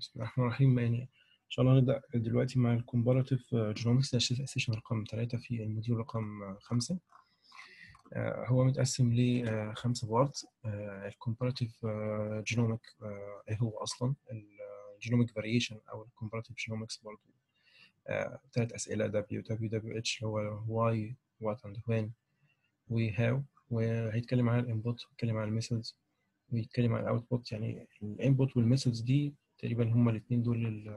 بسم الله الرحمن الرحيم يعني ان شاء الله نبدا دلوقتي مع الكومباراتيف جينومكس ده سيشن رقم 3 في الموديول رقم 5 هو متقسم لخمسه بارت الكومباراتيف جينوميك ايه هو اصلا الجينوميك فاريشن او الكومباراتيف جينومكس برضه ثلاث اسئله دبليو دبليو دبليو اتش اللي هو واي وات اند وين وهاو وهيتكلم عن الانبوت ويتكلم عن الميثودز ويتكلم عن الاوتبوت يعني الانبوت والميثودز دي تقريبا هما الاثنين دول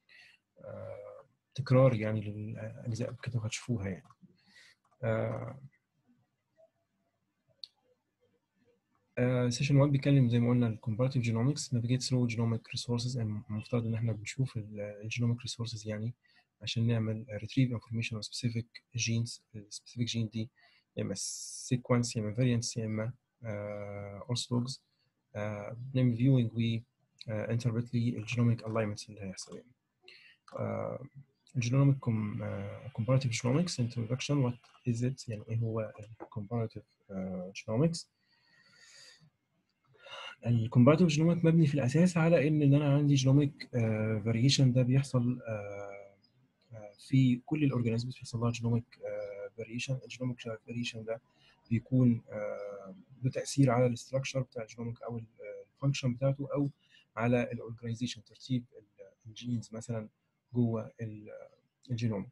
تكرار يعني للاجزاء اللي كده هتشوفوها يعني سيشن 1 بيتكلم زي ما قلنا الكومباراتيف جينومكس نافيجيت ثرو جينوميك ريسورسز المفترض ان احنا بنشوف الجينوميك ريسورسز يعني عشان نعمل ريتريف انفورميشن on specific genes السبيسيفيك جين دي يا اما سيكونس يا اما فاريانتس يا اما اورثولوجز بنعمل فيوينج و انتربريت لي الجينوميك الاينمنتس اللي هيحصل يعني الجينوميك كومباراتيف جينومكس انترودكشن وات از ات يعني ايه هو الكومباراتيف جينومكس الكومباراتيف جينوميك مبني في الاساس على ان ان انا عندي جينوميك فاريشن ده بيحصل في كل الاورجانيزمز بيحصل لها جينوميك فاريشن الجينوميك فاريشن ده بيكون له تاثير على الاستراكشر بتاع الجينوميك او الفانكشن بتاعته او على الاورجانيزيشن ترتيب الجينز مثلا جوه الجينوم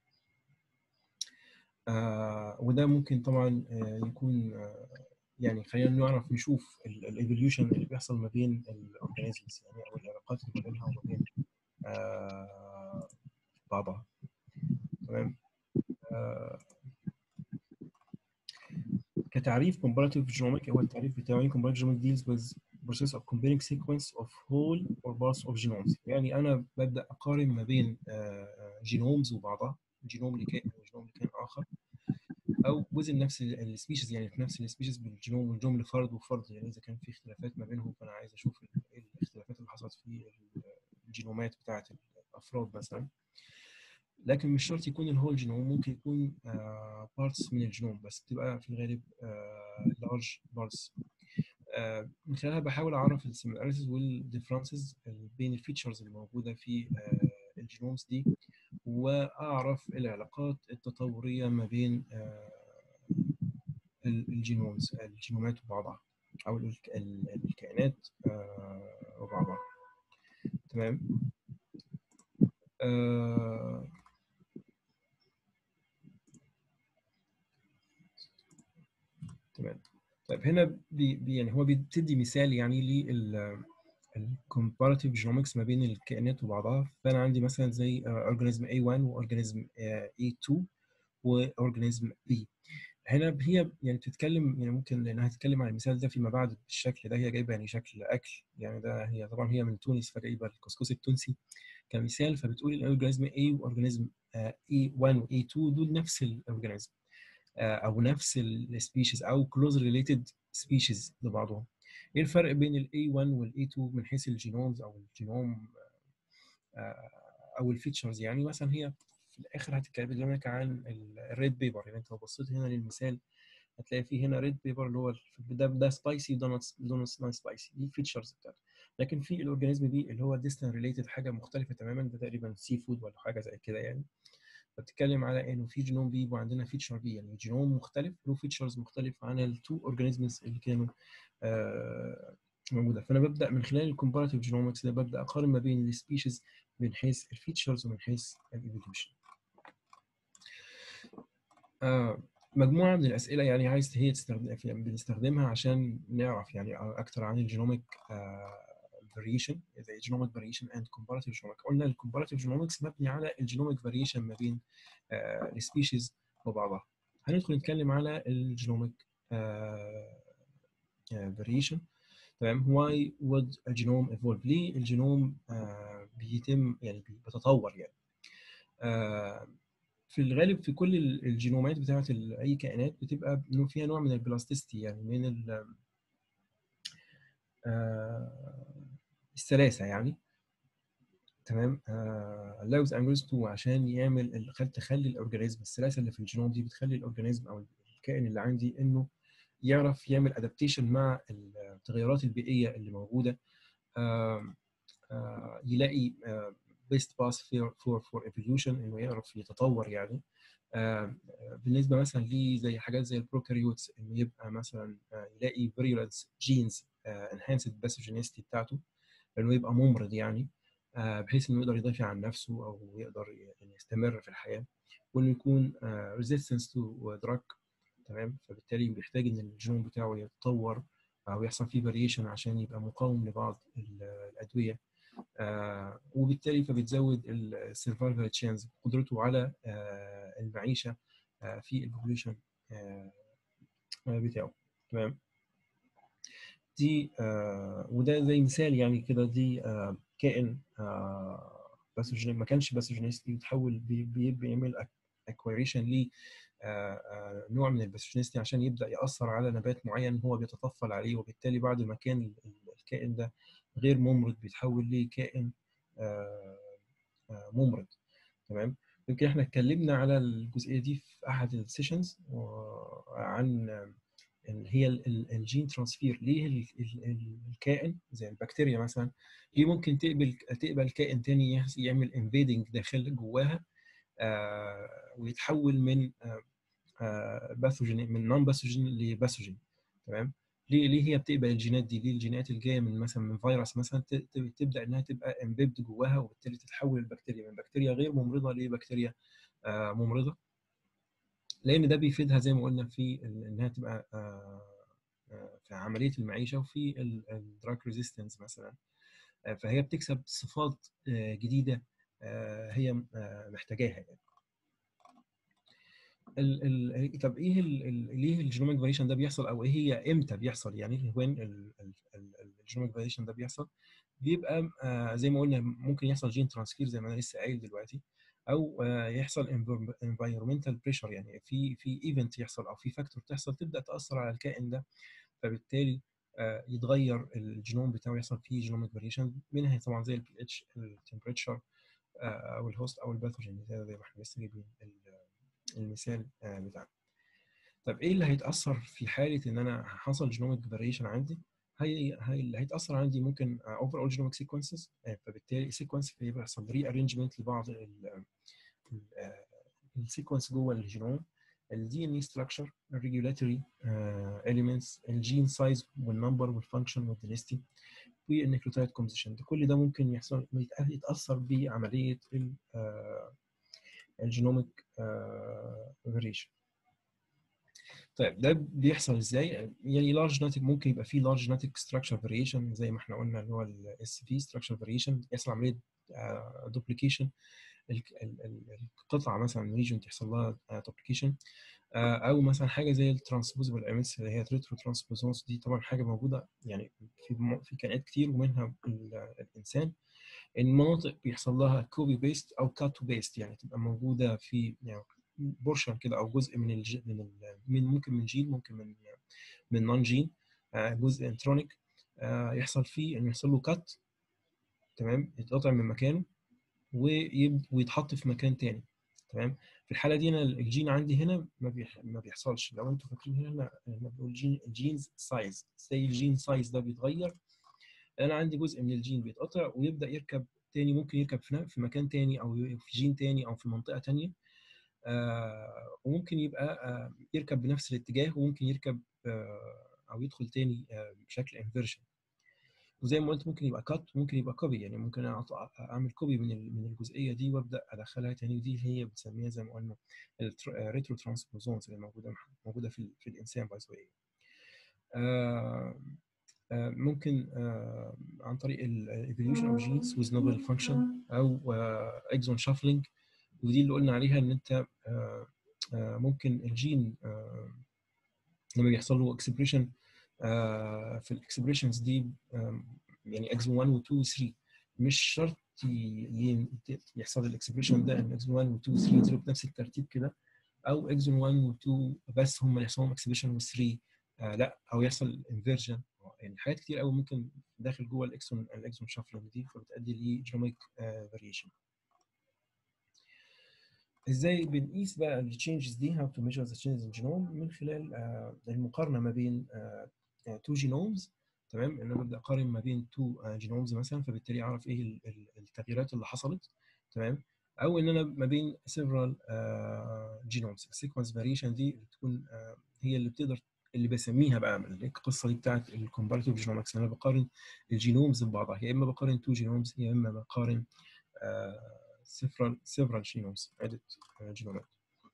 آه وده ممكن طبعا يكون آه يعني خلينا نعرف نشوف الايفوليوشن اللي بيحصل ما بين الاورجانيزمز يعني او العلاقات اللي ما بينها وما بين آه بعضها تمام كتعريف comparative genomic هو التعريف بتاعي comparative genomic deals with process of comparing sequence of whole or parts of genomes يعني انا ببدا اقارن ما بين جينومز وبعضها جينوم لكائن وجينوم لكائن اخر او وزن نفس السبيشيز يعني في نفس السبيشيز بالجينوم والجينوم لفرد وفرد يعني اذا كان في اختلافات ما بينهم فانا عايز اشوف ايه الاختلافات اللي حصلت في الجينومات بتاعه الافراد مثلا لكن مش شرط يكون الهول جينوم ممكن يكون بارتس من الجينوم بس بتبقى في الغالب لارج بارتس من خلالها بحاول اعرف السيميلاريتيز والديفرنسز بين الفيتشرز اللي موجوده في الجينومز دي واعرف العلاقات التطوريه ما بين الجينومز الجينومات وبعضها او الكائنات وبعضها تمام تمام طيب هنا بي يعني هو بتدي مثال يعني لل الكومباراتيف جينومكس ما بين الكائنات وبعضها فانا عندي مثلا زي اورجانيزم A1 واورجانيزم A2 واورجانيزم B هنا هي يعني بتتكلم يعني ممكن لانها هتتكلم عن المثال ده فيما بعد بالشكل ده هي جايبه يعني شكل اكل يعني ده هي طبعا هي من تونس فجايبه الكسكسي التونسي كمثال فبتقول الاورجانيزم A واورجانيزم A1 و A2 دول نفس الاورجانيزم او نفس السبيشيز او كلوز ريليتد سبيشيز لبعضهم ايه الفرق بين ال A1 وال A2 من حيث الجينومز او الجينوم او الفيتشرز يعني مثلا هي في الاخر هتكلمك عن الريد بيبر يعني انت لو بصيت هنا للمثال هتلاقي فيه هنا ريد بيبر اللي هو ده ده سبايسي وده نوت سبايسي دي الفيتشرز بتاعته لكن في الاورجانيزم بي اللي هو ديستان ريليتد حاجه مختلفه تماما ده تقريبا سي فود ولا حاجه زي كده يعني بتتكلم على انه في جينوم بي وعندنا فيتشر بي يعني جينوم مختلف له فيتشرز مختلف عن التو اورجانيزمز اللي كانوا آه موجوده فانا ببدا من خلال الكومباراتيف جينومكس ده ببدا اقارن ما بين السبيشيز من حيث الفيتشرز ومن حيث الايفوليوشن آه مجموعه من الاسئله يعني عايز هي تستخدم بنستخدمها عشان نعرف يعني اكتر عن الجينوميك فاريشن زي جينوميك فاريشن اند كومباراتيف جينوميك قلنا الكومباراتيف جينومكس مبني على الجينوميك فاريشن ما بين السبيشيز وبعضها هندخل نتكلم على الجينوميك فاريشن تمام why would a genome evolve ليه الجينوم بيتم يعني بيتطور يعني في الغالب في كل الجينومات بتاعت اي كائنات بتبقى فيها نوع من البلاستيستي يعني من السلاسه يعني تمام allows angles to عشان يعمل تخلي الاورجانيزم السلاسه اللي في الجينوم دي بتخلي الاورجانيزم او الكائن اللي عندي انه يعرف يعمل ادابتيشن مع التغيرات البيئيه اللي موجوده يلاقي بيست باس فور فور ايفوليوشن انه يعرف يتطور يعني بالنسبه مثلا ليه زي حاجات زي البروكاريوتس انه يبقى مثلا يلاقي فيريولنس جينز انهانسد باثوجينيستي بتاعته انه يبقى ممرض يعني بحيث انه يقدر يدافع عن نفسه او يقدر يعني يستمر في الحياه وانه يكون ريزيستنس تو دراج تمام فبالتالي بيحتاج ان الجينوم بتاعه يتطور او يحصل فيه فاريشن عشان يبقى مقاوم لبعض الادويه آه وبالتالي فبتزود السرفايفل تشانس قدرته على آه المعيشه آه في البوبوليشن بتاعه تمام دي وده زي مثال يعني كده دي كائن بس ما كانش باثوجينيستي وتحول بيعمل اكويريشن ل نوع من الباثوجينيستي عشان يبدا ياثر على نبات معين هو بيتطفل عليه وبالتالي بعد ما كان الكائن ده غير ممرض بيتحول لكائن ممرض تمام يمكن احنا اتكلمنا على الجزئيه دي في احد السيشنز عن هي الجين ترانسفير ليه الكائن زي البكتيريا مثلا ليه ممكن تقبل تقبل كائن تاني يعمل انفيدنج داخل جواها آه ويتحول من آه باثوجين من نون باثوجين لباثوجين تمام ليه ليه هي بتقبل الجينات دي ليه الجينات اللي جايه من مثلا من فيروس مثلا تبدا انها تبقى امبيبد جواها وبالتالي تتحول البكتيريا من بكتيريا غير ممرضه لبكتيريا آه ممرضه لان ده بيفيدها زي ما قلنا في انها تبقى في عمليه المعيشه وفي الدراج ريزيستنس مثلا فهي بتكسب صفات جديده هي محتاجاها يعني ال ال طب ايه ال ليه الجينوميك فاريشن ده بيحصل او ايه هي امتى بيحصل يعني وين الجينوميك فاريشن ده بيحصل بيبقى زي ما قلنا ممكن يحصل جين ترانسفير زي ما انا لسه قايل دلوقتي او يحصل environmental بريشر يعني في في ايفنت يحصل او في فاكتور تحصل تبدا تاثر على الكائن ده فبالتالي يتغير الجينوم بتاعه يحصل فيه جينوميك فاريشن منها طبعا زي البي اتش التمبريتشر او الهوست او الباثوجين زي ما احنا لسه جايبين المثال بتاعنا طب ايه اللي هيتاثر في حاله ان انا حصل جينوميك فاريشن عندي هي هي اللي هيتاثر عندي ممكن اوفر اول جينوميك سيكونسز فبالتالي السيكونس بيحصل ري ارينجمنت لبعض السيكونس جوه الجينوم الدي ان اي ستراكشر الريجولاتوري اليمنتس الجين سايز والنمبر والفانكشن والدينستي والنيكلوتايد كومبوزيشن كل ده ممكن يحصل يتاثر بعمليه الجينوميك فاريشن طيب ده بيحصل ازاي؟ يعني لارج جينيتك ممكن يبقى فيه لارج جينيتك ستراكشر فاريشن زي ما احنا قلنا اللي هو الاس في ستراكشر فاريشن يحصل عمليه دوبليكيشن القطعه مثلا ريجن تحصل لها دوبليكيشن او مثلا حاجه زي الترانسبوزبل اميتس اللي هي ريترو ترانسبوزونز دي طبعا حاجه موجوده يعني في في كائنات كتير ومنها الانسان المناطق بيحصل لها كوبي بيست او كاتو بيست يعني تبقى موجوده في يعني بورشن كده او جزء من الج... من ال... من ممكن من جين ممكن من من نون جين جزء انترونيك يحصل فيه انه يحصل له كات تمام يتقطع من مكانه ويب... ويتحط في مكان تاني تمام في الحاله دي انا الجين عندي هنا ما, بيح... ما بيحصلش لو انتوا فاكرين هنا احنا بنقول جين الجينز سايز زي الجين سايز ده بيتغير انا عندي جزء من الجين بيتقطع ويبدا يركب تاني ممكن يركب في مكان تاني او في جين تاني او في منطقه تانيه آه وممكن يبقى آه يركب بنفس الاتجاه وممكن يركب آه او يدخل تاني بشكل انفيرجن وزي ما قلت ممكن يبقى كات ممكن يبقى كوبي يعني ممكن اعمل كوبي من من الجزئيه دي وابدا ادخلها تاني ودي هي بنسميها زي ما قلنا الريترو ترانسبوزونز اللي موجوده موجوده في, في الانسان باي ممكن عن طريق الايفوليوشن اوف جينز ويز نوبل فانكشن او اكزون شافلينج ودي اللي قلنا عليها ان انت ممكن الجين لما بيحصل له اكسبريشن في الاكسبريشنز دي يعني اكزون 1 و 2 و 3 مش شرط يحصل الاكسبريشن ده ان اكزون 1 و 2 و 3 ينزلوا بنفس الترتيب كده او اكزون 1 و 2 بس هم اللي يحصل لهم اكسبريشن و 3 لا او يحصل انفيرجن يعني حاجات كتير قوي ممكن داخل جوه الاكسون الاكسون شافلنج دي فبتؤدي لجينوميك فاريشن ازاي بنقيس بقى التشينجز دي how to measure the changes in genome من خلال المقارنه ما بين تو جينومز تمام ان انا ببدا اقارن ما بين تو جينومز مثلا فبالتالي اعرف ايه ال- ال- التغييرات اللي حصلت تمام او ان انا ما بين several جينومز السيكونس فاريشن دي بتكون آه، هي اللي بتقدر اللي بسميها بقى من القصه دي بتاعت الكومباريتيف جينومكس انا بقارن الجينومز ببعضها يا اما بقارن تو جينومز يا اما بقارن several several جينومز عده آه، جينومات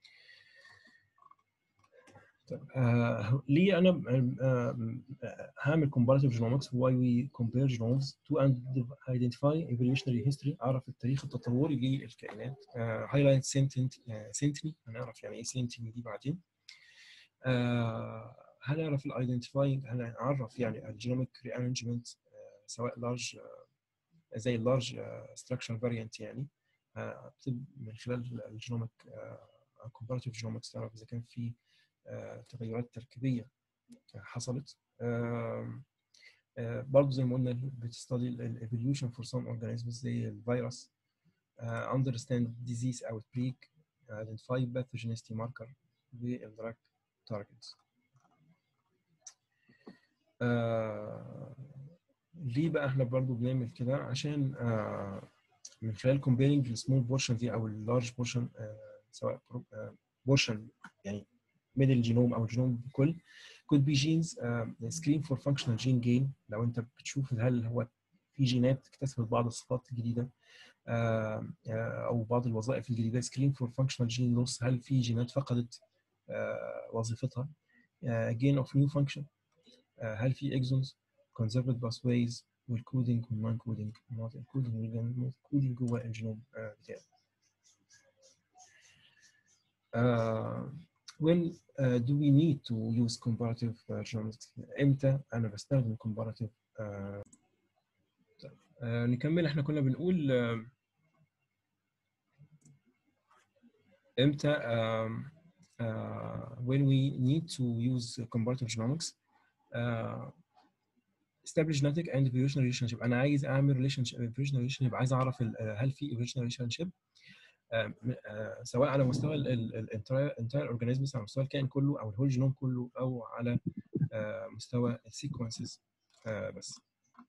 طيب آه ليه انا آه آه هعمل comparative genomics why we compare genomes to identify evolutionary history اعرف التاريخ التطوري للكائنات آه highlight sentient آه sentry هنعرف يعني ايه sentry دي بعدين آه هنعرف الايدنتيفاينج هنعرف يعني الجينوميك rearrangement آه سواء large آه زي اللارج structural variant يعني آه من خلال الجينوميك comparative genomics تعرف اذا كان في آه، تغيرات تركيبيه حصلت آم، آه، برضه زي ما قلنا بتستدي الايفوليوشن فور سام اورجانيزمز زي الفيروس آه، understand disease outbreak identify pathogenicity marker بالدراج targets آه، ليه بقى احنا برضه بنعمل كده عشان آه، من خلال comparing السمول بورشن دي او اللارج بورشن سواء بورشن يعني من الجينوم او الجينوم بكل could be genes uh, screen for functional gene gain لو انت بتشوف هل هو في جينات اكتسبت بعض الصفات الجديده uh, uh, او بعض الوظائف الجديده screen for functional gene loss هل في جينات فقدت uh, وظيفتها uh, gain of new function uh, هل في exons conserved pathways والكودينج والنون كودينج not الكودينج الكودينج جوه الجينوم uh, بتاعي uh, when uh, do we need to use comparative uh, genomics امتى انا بستخدم comparative uh, طيب. uh, نكمل احنا كنا بنقول uh, امتى um, uh, when we need to use comparative genomics uh, establish genetic and evolutionary relationship انا عايز اعمل relationship evolutionary relationship عايز اعرف هل في evolutionary relationship سواء على مستوى الانتاير اورجانيزمز على مستوى الكائن كله او الهول جينوم كله او على مستوى السيكونسز بس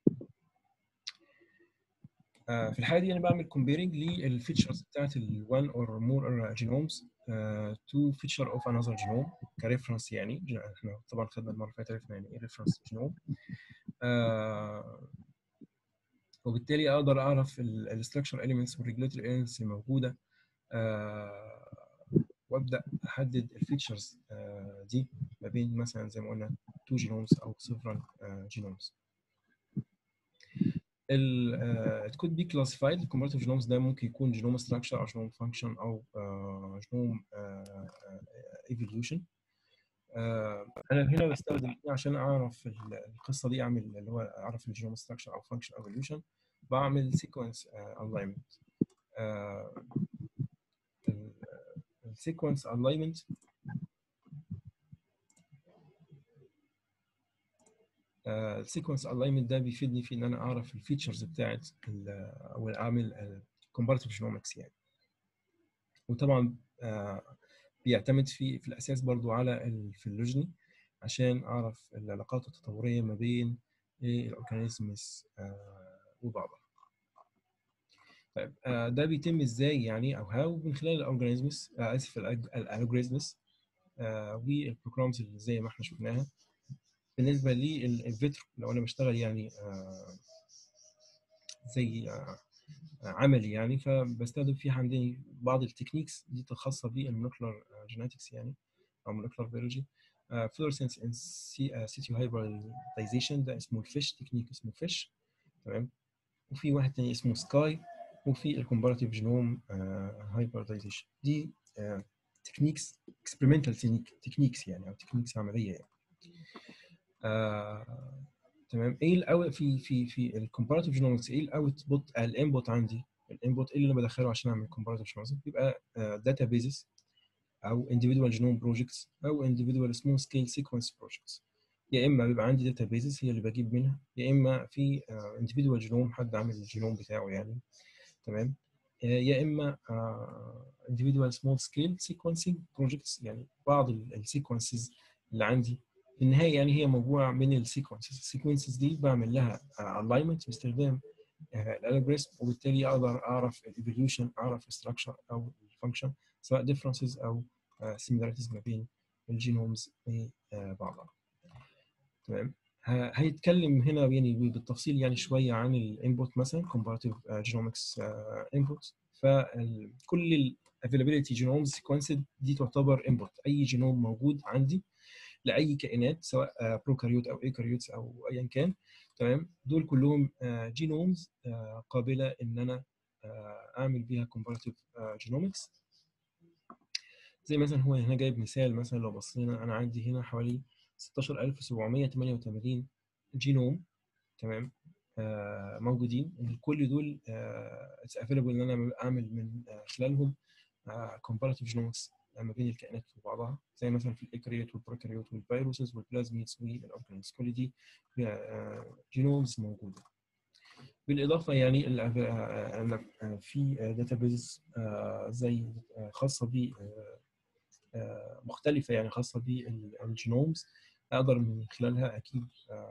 في الحاله دي انا بعمل كومبيرنج للفيتشرز بتاعت ال one or more genomes to feature of another genome كريفرنس يعني احنا طبعا خدنا المره اللي فاتت عرفنا يعني ايه ريفرنس جينوم وبالتالي اقدر اعرف الستراكشر اليمنتس والريجوليتوري اليمنتس الموجوده آه وابدا احدد الفيتشرز آه دي ما بين مثلا زي ما قلنا تو جينومز او سيفرال جينومز ال could be classified الكومباريتيف جينومز ده ممكن يكون جينوم ستراكشر او جينوم فانكشن او جينوم ايفوليوشن انا هنا بستخدم عشان اعرف القصه دي اعمل اللي هو اعرف الجينوم ستراكشر او فانكشن ايفوليوشن بعمل سيكونس الاينمنت السيكونس الاينمنت السيكونس الاينمنت ده بيفيدني في ان انا اعرف الفيتشرز بتاعت او اعمل كومباريتيف جينومكس يعني وطبعا uh, بيعتمد في في الاساس برضو على الفيلوجيني عشان اعرف العلاقات التطوريه ما بين الاورجانيزمز uh, وبعضها طيب uh, ده بيتم ازاي يعني او هاو من خلال الاورجانيزمز اسف الالجوريزمز والبروجرامز اللي زي ما احنا شفناها بالنسبه للفيترو لو انا بشتغل يعني زي عملي يعني فبستخدم فيها عندي بعض التكنيكس دي الخاصه بالمولكولار جينetics يعني او مولكولار بيولوجي فلورسنس ان سيتيو هايبردايزيشن ده اسمه الفيش تكنيك اسمه فيش تمام وفي واحد تاني اسمه سكاي وفي الكومباراتيف جينوم هايبردايزيشن دي تكنيكس اكسبيرمنتال تكنيكس يعني او تكنيكس عمليه يعني آه، تمام ايه الاول في في في الكومباراتيف جينومكس ايه الاوتبوت الانبوت عندي الانبوت ايه اللي انا بدخله عشان اعمل كومباراتيف جينومكس بيبقى داتا بيزز او individual genome projects او individual small scale sequence projects يا اما بيبقى عندي داتا بيزز هي اللي بجيب منها يا اما في uh, individual genome حد عامل الجينوم بتاعه يعني تمام يا اما uh, individual small scale sequencing projects يعني بعض السيكونسز اللي عندي في النهايه يعني هي مجموعه من السيكونسز السيكونسز دي بعمل لها الاينمنت باستخدام الالجوريثم وبالتالي اقدر اعرف الايفوليوشن اعرف الستراكشر او الفانكشن سواء ديفرنسز او سيميلاريتيز ما بين الجينومز وبعضها تمام هيتكلم هنا يعني بالتفصيل يعني شويه عن الانبوت مثلا comparative genomics input فكل الافيلابيلتي جينومز سيكونسد دي تعتبر انبوت اي جينوم موجود عندي لاي كائنات سواء بروكاريوت او ايكاريوتس او ايا كان تمام دول كلهم جينومز قابله ان انا اعمل بيها comparative genomics زي مثلا هو هنا جايب مثال مثلا لو بصينا انا عندي هنا حوالي 16788 جينوم تمام آه موجودين كل دول اتس uh, افيلبل ان انا اعمل من uh, خلالهم كومباراتيف uh, جينومكس ما بين الكائنات وبعضها زي مثلا في الايكاريوت والبروكاريوت والفيروسز والبلازميدز والاورجانيز كل دي جينومز موجوده بالاضافه يعني في داتابيز زي خاصه ب مختلفه يعني خاصه بالجينومز اقدر من خلالها اكيد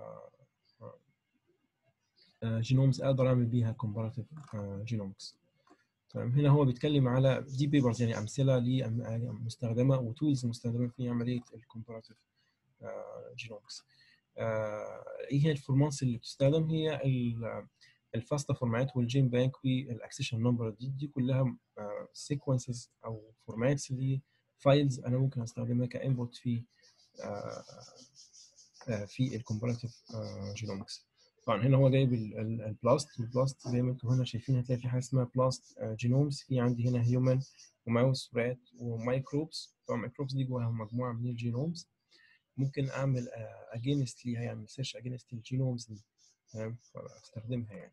جينومز اقدر اعمل بيها كومباراتيف جينومكس تمام هنا هو بيتكلم على دي بيبرز يعني امثله مستخدمه وتولز مستخدمه في عمليه الكومباراتيف جينومكس ايه هي الفورمانس اللي بتستخدم هي الفاستا فورمات والجين بانك والاكسيشن نمبر دي دي كلها سيكونسز او فورماتس لفايلز انا ممكن استخدمها كانبوت في في الكومباراتيف جينومكس طبعا هنا هو جايب البلاست والبلاست زي ما انتم هنا شايفين هتلاقي في حاجه اسمها بلاست جينومز في عندي هنا هيومن وماوس ورات ومايكروبس طبعا الميكروبس دي جواها مجموعه من الجينومز ممكن اعمل اجينست ليها يعني سيرش اجينست الجينومز دي تمام استخدمها يعني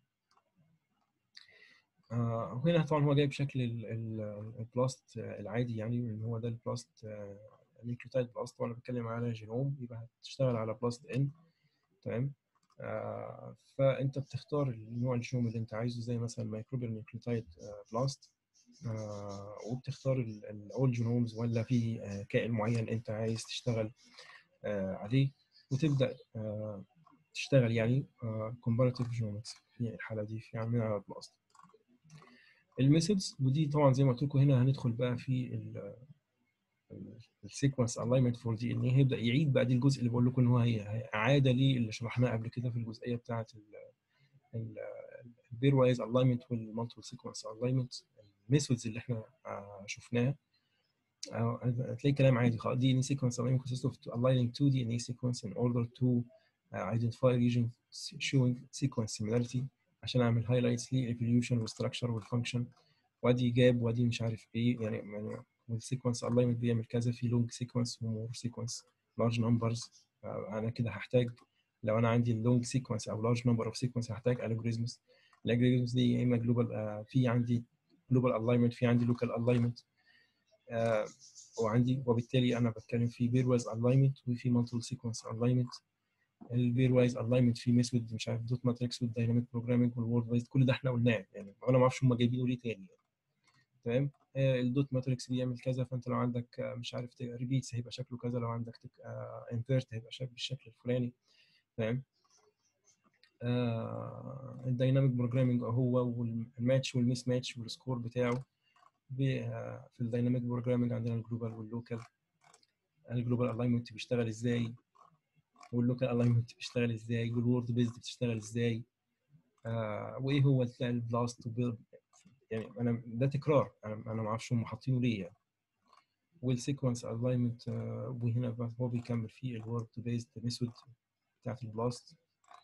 آه وهنا طبعا هو جايب شكل البلاست العادي يعني اللي هو ده البلاست نيوكليوتايد بلاست وانا بتكلم على جينوم يبقى هتشتغل على بلاست ان تمام آه فانت بتختار النوع الجينوم اللي انت عايزه زي مثلا مايكروبيال نيوكليوتايد بلاست آه وبتختار الاول جينومز ولا في آه كائن معين انت عايز تشتغل عليه وتبدا تشتغل يعني كومباراتيف جينومكس في الحاله دي في عاملين على بلاست الميثودز ودي طبعا زي ما قلت لكم هنا هندخل بقى في السيكونس الاينمنت فور دي ان هيبدا يعيد بقى دي الجزء اللي بقول لكم ان هو هي اعاده ليه اللي شرحناه قبل كده في الجزئيه بتاعه البير وايز الاينمنت والمالتيبل سيكونس الاينمنت الميثودز اللي احنا شفناها هتلاقي كلام عادي خالص دي ان سيكونس alignment consists of aligning two DNA sequence in order to uh, identify regions showing sequence similarity عشان اعمل highlights للايفوليوشن والستراكشر والفانكشن وادي جاب وادي مش عارف ايه يعني يعني والسيكونس الاينمنت بيعمل كذا في لونج سيكونس ومور سيكونس لارج نمبرز انا كده هحتاج لو انا عندي اللونج سيكونس او لارج نمبر اوف سيكونس هحتاج الجوريزمز الالجوريزمز دي يا اما جلوبال uh, في عندي جلوبال الاينمنت في عندي لوكال الاينمنت uh, وعندي وبالتالي انا بتكلم في بير وايز الاينمنت وفي مالتيبل سيكونس الاينمنت البير وايز الاينمنت في ميثود مش عارف دوت ماتريكس والدايناميك بروجرامينج والورد وايز كل ده احنا قلناه يعني انا ما اعرفش هم جايبينه ليه تاني يعني. تمام الدوت ماتريكس بيعمل كذا فانت لو عندك مش عارف ريبيتس هيبقى شكله كذا لو عندك انفيرت هيبقى شكل بالشكل الفلاني تمام الدايناميك بروجرامينج هو والماتش والميس ماتش والسكور بتاعه في الدايناميك بروجرامينج عندنا الجلوبال واللوكال الجلوبال الاينمنت بيشتغل ازاي واللوكال الاينمنت بيشتغل ازاي والورد بيزد بتشتغل ازاي آه وايه هو البلاست يعني انا ده تكرار انا انا ما اعرفش هم حاطينه ليه يعني والسيكونس الاينمنت آه وهنا هو بيكمل فيه الورد بيزد ميثود بتاعت البلاست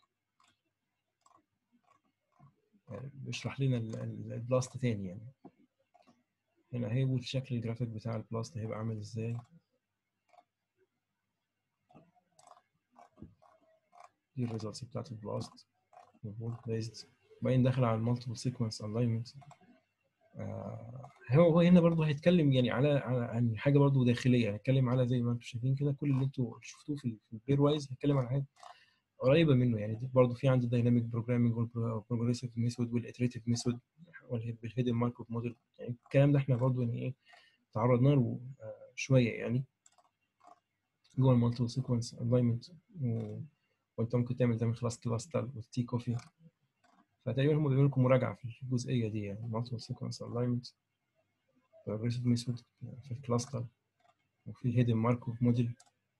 يعني بيشرح لنا البلاست تاني يعني هنا هي شكل الجرافيك بتاع البلاست هيبقى عامل ازاي دي الريزلتس بتاعت البلاست والورد بيزد وبعدين داخل على المالتيبل سيكونس الاينمنت هو هو هنا برضه هيتكلم يعني على على عن حاجه برضه داخليه هيتكلم على زي ما انتم شايفين كده كل اللي انتم شفتوه في البير وايز هيتكلم على حاجه قريبه منه يعني برضه في عندي دايناميك بروجرامينج والبروجريسيف ميثود والاتريتيف ميثود بالهيدن مايكرو موديل يعني الكلام ده احنا برضه يعني ايه تعرضنا له شويه يعني جوه المالتيبل سيكونس الاينمنت وانت ممكن تعمل ده من خلاص كلاستر والتي كوفي فتقريبا هم بيعملوا لكم مراجعه في الجزئيه دي يعني مالتيبل سيكونس الاينمنت بروجريسيف ميثود في الكلاستر وفي الهيدن ماركوف موديل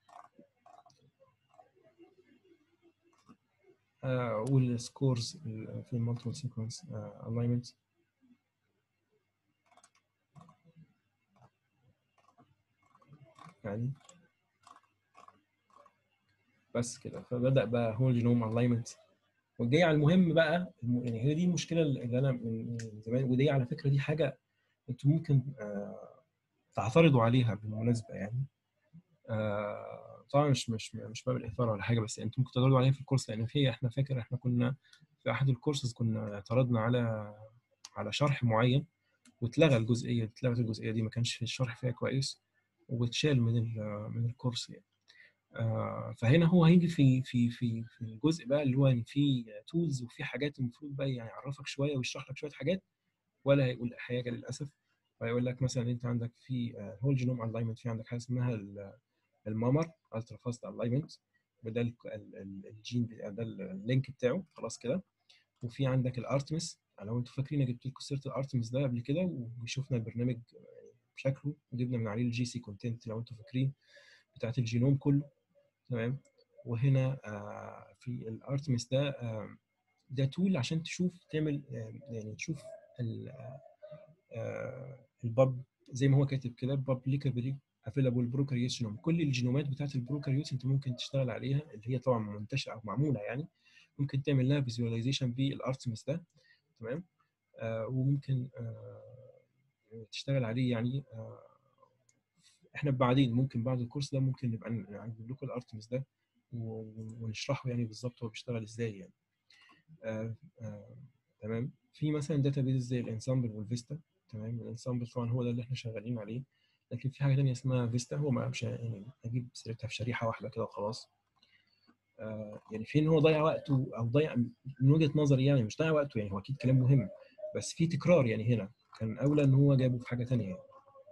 والسكورز في المالتيبل سيكونس الاينمنت يعني بس كده فبدا بقى هو الجينوم الاينمنت وجاي على المهم بقى يعني هي دي المشكله اللي انا من زمان ودي على فكره دي حاجه انتم ممكن آه تعترضوا عليها بالمناسبه يعني آه طبعا مش مش مش باب الاثاره ولا حاجه بس انتم ممكن تعترضوا عليها في الكورس لان في احنا فاكر احنا كنا في احد الكورسز كنا اعترضنا على على شرح معين واتلغى الجزئيه اتلغت الجزئيه دي ما كانش في الشرح فيها كويس واتشال من من الكورس يعني آه فهنا هو هيجي في في في في الجزء بقى اللي هو يعني في تولز وفي حاجات المفروض بقى يعني يعرفك شويه ويشرح لك شويه حاجات ولا هيقول حاجه للاسف فيقول لك مثلا انت عندك في هول جينوم الاينمنت في عندك حاجه اسمها المامر الترا فاست الاينمنت وده الجين ده اللينك بتاعه خلاص كده وفي عندك الارتمس لو انتوا فاكرين جبت لكم سيره الارتمس ده قبل كده وشفنا البرنامج بشكله وجبنا من عليه الجي سي كونتنت لو انتوا فاكرين بتاعت الجينوم كله تمام وهنا آه في الارتمس ده آه ده تول عشان تشوف تعمل آه يعني تشوف الباب زي ما هو كاتب كده بابليكابلي افيلابل بروكاريوس جينوم كل الجينومات بتاعت البروكاريوس انت ممكن تشتغل عليها اللي هي طبعا منتشره او معموله يعني ممكن تعمل لها فيزواليزيشن بالارتمس ده تمام وممكن تشتغل عليه يعني احنا بعدين ممكن بعد الكورس ده ممكن نبقى نجيب لكم الارتمس ده ونشرحه يعني بالظبط هو بيشتغل ازاي يعني آه آه تمام في مثلا داتابيز زي الانسامبل والفيستا تمام الانسامبل طبعا هو ده اللي احنا شغالين عليه لكن في حاجه ثانيه اسمها فيستا هو ما مش يعني اجيب سيرتها في شريحه واحده كده وخلاص آه يعني في ان هو ضيع وقته او ضيع من وجهه نظري يعني مش ضيع وقته يعني هو اكيد كلام مهم بس في تكرار يعني هنا كان اولى ان هو جابه في حاجه ثانيه يعني.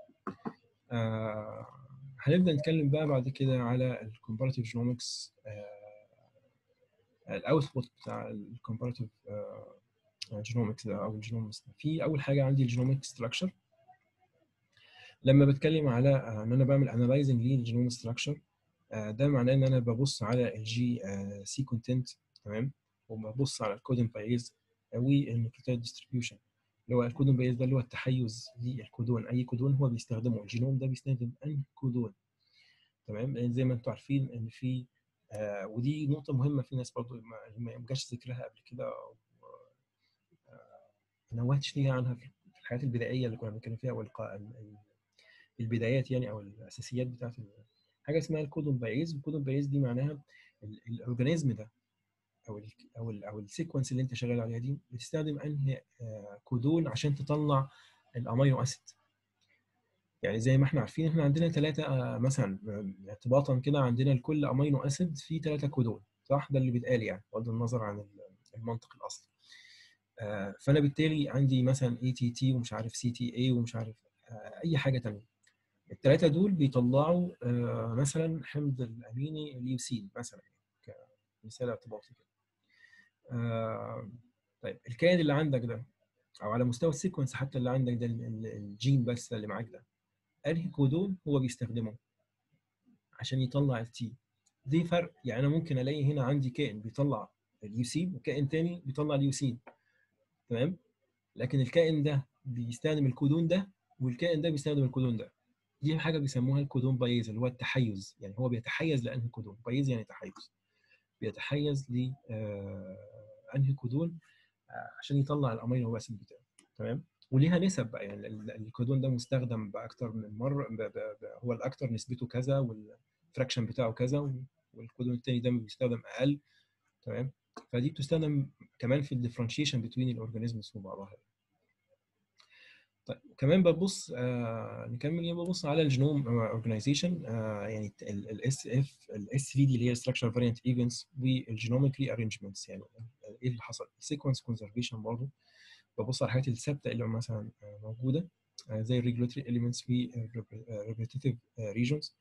آه هنبدا نتكلم بقى بعد كده على الكومباراتيف جينومكس الاوتبوت بتاع الكومباراتيف جينومكس او الجينومكس في اول حاجه عندي الجينوميك ستراكشر لما بتكلم على ان انا بعمل انالايزنج للجينوم ستراكشر ده معناه ان انا ببص على الجي سي كونتنت تمام وببص على الكودن بايز والنيوكليوتيد ديستريبيوشن اللي هو الكودون بايز ده اللي هو التحيز للكودون اي كودون هو بيستخدمه الجينوم ده بيستخدم انهي كودون تمام لان زي ما انتم عارفين ان في آه ودي نقطة مهمة في ناس برضو ما جاش ذكرها قبل كده آه ما نوهتش ليها عنها في الحاجات البدائية اللي كنا بنتكلم فيها والقاء البدايات يعني او الاساسيات بتاعت حاجة اسمها الكودون بايز الكودون بايز دي معناها الاورجانيزم ده او ال او ال او السيكونس اللي انت شغال عليها دي بتستخدم انهي آه كودون عشان تطلع الامينو اسيد يعني زي ما احنا عارفين احنا عندنا ثلاثه آه مثلا ارتباطا كده عندنا لكل امينو اسيد في ثلاثه كودون صح ده اللي بيتقال يعني بغض النظر عن المنطق الاصلي آه فانا بالتالي عندي مثلا اي تي تي ومش عارف سي تي اي ومش عارف اي حاجه ثانيه الثلاثه دول بيطلعوا مثلا حمض الاميني اليوسين مثلا كمثال ارتباطي كده آه طيب الكائن اللي عندك ده او على مستوى السيكونس حتى اللي عندك ده الجين بس اللي معاك ده انهي كودون هو بيستخدمه عشان يطلع التي دي فرق يعني انا ممكن الاقي هنا عندي كائن بيطلع اليوسين وكائن تاني بيطلع اليوسين تمام لكن الكائن ده بيستخدم الكودون ده والكائن ده بيستخدم الكودون ده دي حاجه بيسموها الكودون بايز اللي هو التحيز يعني هو بيتحيز لانهي كودون بايز يعني تحيز بيتحيز ل انهي كودون عشان يطلع الامينو اسيد بتاعه تمام وليها نسب بقى يعني الكودون ده مستخدم باكتر من مره ب ب ب هو الاكتر نسبته كذا والفراكشن بتاعه كذا والكودون الثاني ده بيستخدم اقل تمام فدي بتستخدم كمان في الديفرنشيشن بين الاورجانيزمز وبعضها طيب كمان ببص آه نكمل يعني ببص على الجينوم اورجانيزيشن آه يعني الاس اف الاس في دي اللي هي ستراكشر فاريانت ايفنتس والجينوميك ري ارينجمنتس يعني ايه اللي حصل السيكونس كونزرفيشن برضه ببص على الحاجات الثابته اللي مثلا موجوده آه زي الريجولاتوري اليمنتس في ريبيتيتيف ريجونز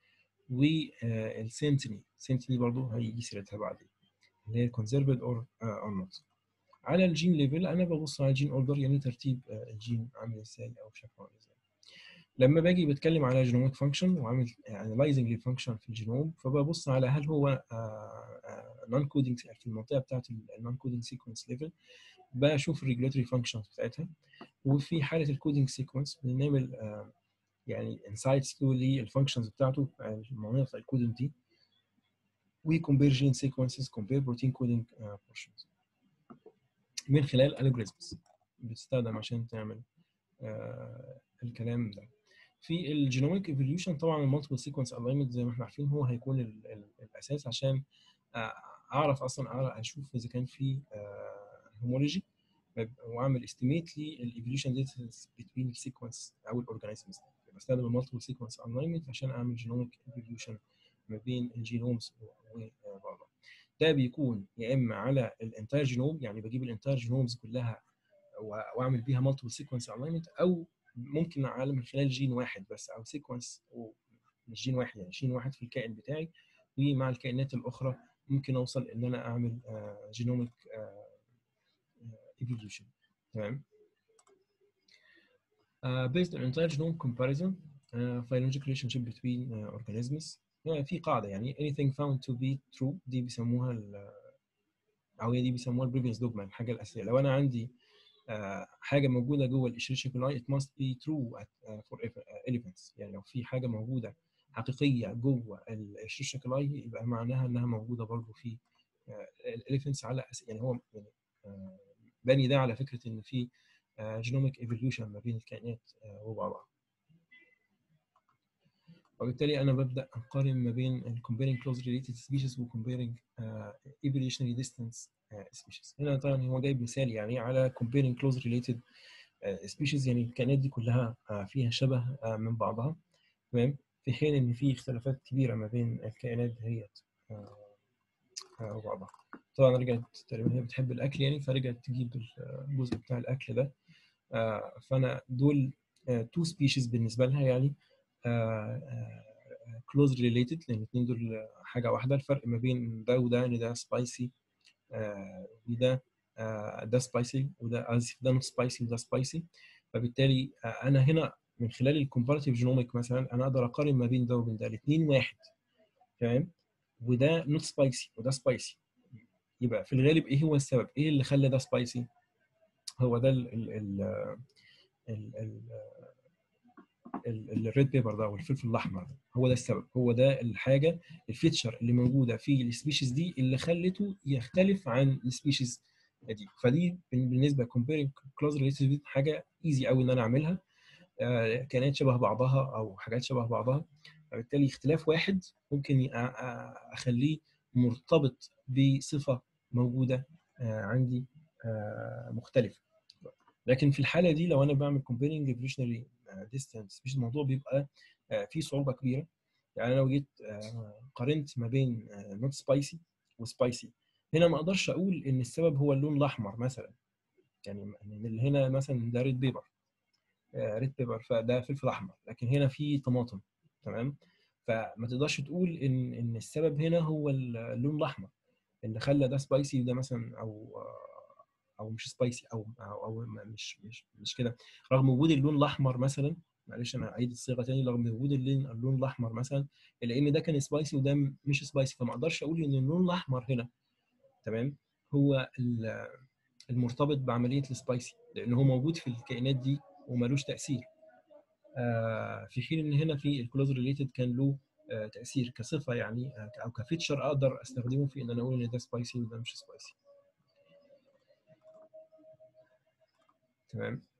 والسنتني السنتني برضه هيجي سيرتها بعدين اللي هي conserved or uh, or not على الجين ليفل انا ببص على الجين اوردر يعني ترتيب uh, الجين عامل ازاي او شكله عامل ازاي لما باجي بتكلم على جينوميك فانكشن وعامل انلايزنج للفانكشن في الجينوم فببص على هل هو نون كودنج في المنطقه بتاعت النون كودنج سيكونس ليفل بشوف الريجولاتوري فانكشنز بتاعتها وفي حاله الكودنج سيكونس بنعمل uh, يعني انسايتس كيو للفانكشنز بتاعته المناطق الكودنج دي وكومبير جين سيكونسز كومبير بروتين كودنج بورشنز من خلال الجوريزمز بتستخدم عشان تعمل آه الكلام ده في الجينوميك ايفوليوشن طبعا المالتيبل سيكونس الاينمنت زي ما احنا عارفين هو هيكون ال ال الاساس عشان آه اعرف اصلا أعرف اشوف اذا كان في هومولوجي واعمل استيميت للايفوليوشن ديستنس بين السيكونس او الاورجانيزمز بستخدم المالتيبل سيكونس الاينمنت عشان اعمل جينوميك ايفوليوشن ما بين الجينومز وبعضها ده بيكون يا اما على الانتاير جينوم يعني بجيب الانتاير جينومز كلها واعمل بيها مالتيبل سيكونس الاينمنت او ممكن على من خلال جين واحد بس او سيكونس مش جين واحد يعني جين واحد في الكائن بتاعي ومع الكائنات الاخرى ممكن اوصل ان انا اعمل جينوميك ايفوليوشن تمام Uh, based on entire genome comparison, uh, phylogenetic relationship between uh, organisms يعني في قاعدة يعني anything found to be true دي بيسموها ال أو هي دي بيسموها البريفيوس دوجما الحاجة الأساسية لو أنا عندي حاجة موجودة جوه الإشريشيا كولاي it must be true at, for elephants يعني لو في حاجة موجودة حقيقية جوه الإشريشيا كولاي يبقى معناها إنها موجودة برضه في الإليفنتس على أس... يعني هو يعني بني ده على فكرة إن في جينوميك ايفوليوشن ما بين الكائنات وبعضها وبالتالي انا ببدا اقارن ما بين comparing close related species و comparing uh, evolutionary distance uh, species هنا طبعا هو جايب مثال يعني على comparing close related uh, species يعني الكائنات دي كلها uh, فيها شبه uh, من بعضها تمام في حين ان في اختلافات كبيره ما بين الكائنات دهيت uh, uh, وبعضها طبعا رجعت تقريبا هي بتحب الاكل يعني فرجعت تجيب الجزء بتاع الاكل ده uh, فانا دول تو uh, سبيشيز بالنسبه لها يعني كلوز uh, ريليتد لان الاثنين دول حاجه واحده الفرق ما بين ده وده ان ده سبايسي وده ده سبايسي وده اسف ده نوت سبايسي وده سبايسي فبالتالي انا هنا من خلال الكومباراتيف جينوميك مثلا انا اقدر اقارن ما بين ده وبين ده الاثنين واحد تمام وده نوت سبايسي وده سبايسي يبقى في الغالب ايه هو السبب؟ ايه اللي خلى ده سبايسي؟ هو ده ال ال ال ال الريد بيبر ده والفلفل الاحمر ده هو ده السبب هو ده الحاجه الفيتشر اللي موجوده في السبيشيز دي اللي خلته يختلف عن السبيشيز دي فدي بالنسبه كومبيرنج كلوز ريليتيف حاجه ايزي قوي ان انا اعملها آه كانت شبه بعضها او حاجات شبه بعضها فبالتالي اختلاف واحد ممكن اخليه مرتبط بصفه موجوده آه عندي آه مختلفه لكن في الحاله دي لو انا بعمل comparing evolutionary distance مش الموضوع بيبقى فيه صعوبه كبيره يعني انا لو جيت قارنت ما بين نوت سبايسي وسبايسي هنا ما اقدرش اقول ان السبب هو اللون الاحمر مثلا يعني اللي هنا مثلا ده ريد بيبر ريد بيبر فده فلفل احمر لكن هنا في طماطم تمام فما تقدرش تقول ان ان السبب هنا هو اللون الاحمر اللي خلى ده سبايسي وده مثلا او او مش سبايسي او او, أو مش مش مش كده رغم وجود اللون الاحمر مثلا معلش انا اعيد الصيغه تاني رغم وجود اللون اللون الاحمر مثلا الا ان ده كان سبايسي وده مش سبايسي فما اقدرش اقول ان اللون الاحمر هنا تمام هو المرتبط بعمليه السبايسي لان هو موجود في الكائنات دي وملوش تاثير آه في حين ان هنا في الكلوز ريليتد كان له آه تاثير كصفه يعني او كفيتشر اقدر استخدمه في ان انا اقول ان ده سبايسي وده مش سبايسي تمام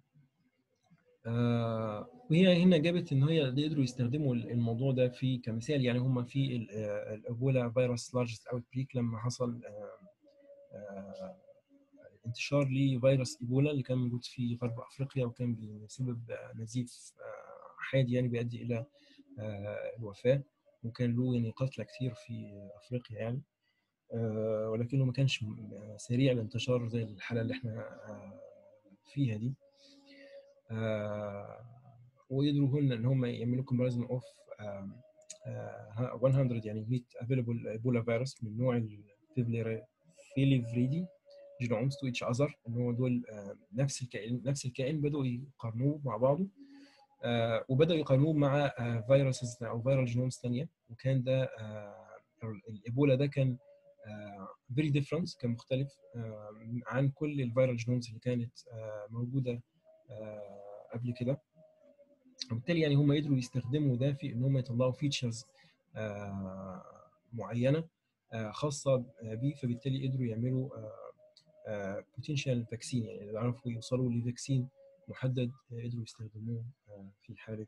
آه وهي هنا جابت ان هي قدروا يستخدموا الموضوع ده في كمثال يعني هم في الايبولا فيروس لارجست اوت بريك لما حصل آه آه انتشار لفيروس ايبولا اللي كان موجود في غرب افريقيا وكان بيسبب نزيف حاد يعني بيؤدي الى الوفاه وكان له يعني قتلى كتير في افريقيا يعني ولكنه ما كانش سريع الانتشار زي الحاله اللي احنا فيها دي آه ويقدروا هن ان هم يعملوا كومباريزن اوف آه، 100 يعني 100 افيلبل ايبولا فيروس من نوع الفيليفريدي جينومز تو ايتش اذر ان هو دول آه، نفس الكائن نفس الكائن بدأوا يقارنوه مع بعضه آه، وبدأوا يقارنوه مع فيروسز او فيرال جينومز ثانيه وكان ده الايبولا ده كان فيري ديفرنت كان مختلف عن كل الفيرال جينومز اللي كانت موجوده قبل كده وبالتالي يعني هم قدروا يستخدموا ده في ان هم يطلعوا فيتشرز معينه خاصه بيه فبالتالي قدروا يعملوا بوتنشال فاكسين يعني اذا عرفوا يوصلوا لفاكسين محدد قدروا يستخدموه في حاله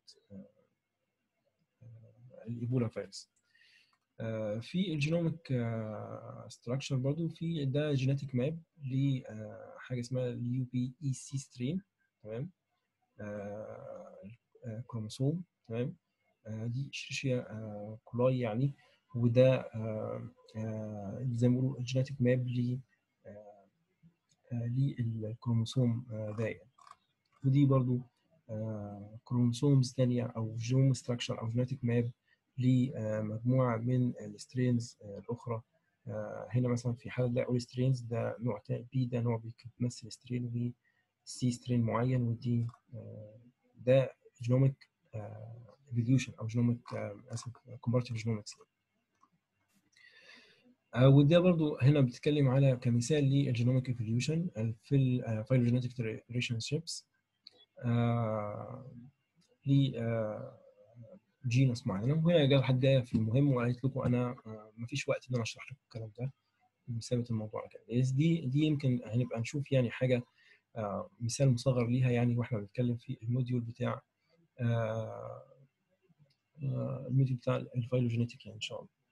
الايبولا فيروس في الجينوميك ستراكشر برضو في ده جينيتيك ماب لحاجه اسمها اليو بي اي سي سترين تمام كروموسوم تمام دي شيشيا كولاي يعني وده زي ما بيقولوا الجينيتيك ماب ل للكروموسوم ده يعني ودي برضو كروموسومز ثانيه او جينوم ستراكشر او جينيتيك ماب لمجموعه من السترينز الاخرى هنا مثلا في حاله ده اول سترينز ده نوع بي ده نوع بيمثل سترين و سي سترين معين ودي ده جينوميك ايفوليوشن او جينوميك اسف كومبارتيف جينومكس وده برضو هنا بتتكلم على كمثال للجينوميك ايفوليوشن في الفايلوجينيتك ريليشن شيبس ل جينوس معينه وهنا جاب حد جايه في المهم وقالت لكم انا ما فيش وقت ان انا اشرح لكم الكلام ده بسبب الموضوع كده دي دي يمكن هنبقى نشوف يعني حاجه مثال مصغر ليها يعني واحنا بنتكلم في الموديول بتاع الموديول بتاع الفايلوجينيتيك يعني ان شاء الله